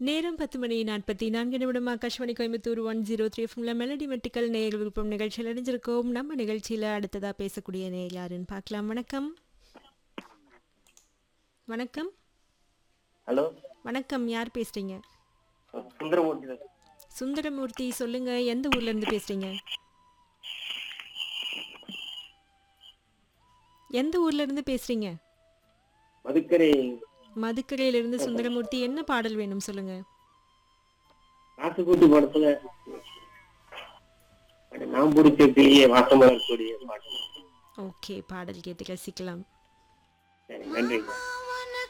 நேரம் பத்து மணி நாற்பத்தி நான்கு நிமிடம் Akashvani Coimbatore one zero three ஃபுல்ல மெலடி மெட்டிக்கல் நேயர் விருப்பம் நிகழ்ச்சியில் அடைஞ்சிருக்கோம் நம்ம நிகழ்ச்சியில் அடுத்ததாக பேசக்கூடிய நேயர் யாருன்னு பார்க்கலாம் வணக்கம் வணக்கம் ஹலோ வணக்கம் யார் பேசுறீங்க சுந்தரமூர்த்தி தான். சுந்தரமூர்த்தி சொல்லுங்க எந்த ஊர்ல இருந்து பேசுறீங்க எந்த ஊர்ல இருந்து பேசுறீங்க மதுக்கரை மதுக்கரையில இருந்து சுந்தரமூர்த்தி என்ன பாடல் வேணும் சொல்லுங்க காசுக்கூட்டு படத்துல நாம் பிடிச்ச கிளியே வாசமாக இருக்கக்கூடிய பாட்டு ஓகே பாடல் கேட்டு ரசிக்கலாம் சரி நன்றிங்க